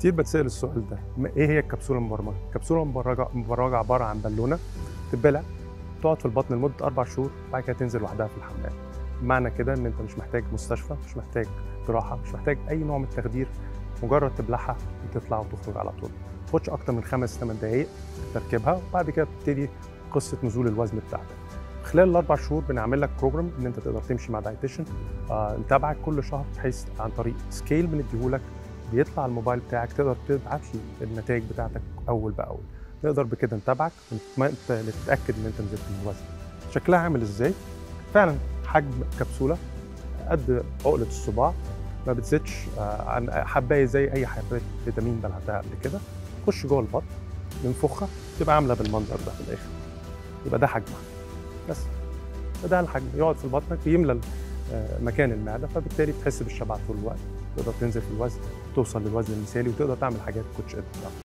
كتير بتسال السؤال ده ما- ايه هي الكبسوله المبرمجه الكبسوله المبرمجه المبرمجه عباره عن بالونه تتبلع تقعد في البطن لمده اربع شهور بعد كده تنزل لوحدها في الحمام معنى كده ان انت مش محتاج مستشفى مش محتاج جراحه مش محتاج اي نوع من التخدير مجرد تبلعها وتطلع وتخرج على طول ما تاخدش اكتر من خمس ثمان دقائق تركيبها وبعد كده بتبتدي قصه نزول الوزن بتاعتك خلال الاربع شهور بنعمل لك بروجرام ان انت تقدر تمشي مع دايتيشن آه نتابعك كل شهر بحيث عن طريق سكيل بنديهولك بيطلع على الموبايل بتاعك تقدر تبعت لي النتائج بتاعتك اول باول نقدر بكده نتابعك ونتم- نتاكد ان انت نزلت من الوزن شكلها عامل ازاي فعلا حجم كبسوله قد عقله الصباع ما بتزيدش آه، عن حبايه زي اي حبايه فيتامين بلعتها قبل كده تخش جوه البطن ننفخها تبقى عامله بالمنظر ده في الاخر يبقى ده حجمها بس ده الحجم يقعد في بطنك بيملى آه، مكان المعده فبالتالي بتحس بالشبع طول الوقت تقدر تنزل في الوزن توصل للوزن المثالي وتقدر تعمل حاجات كنتش قادر تعملها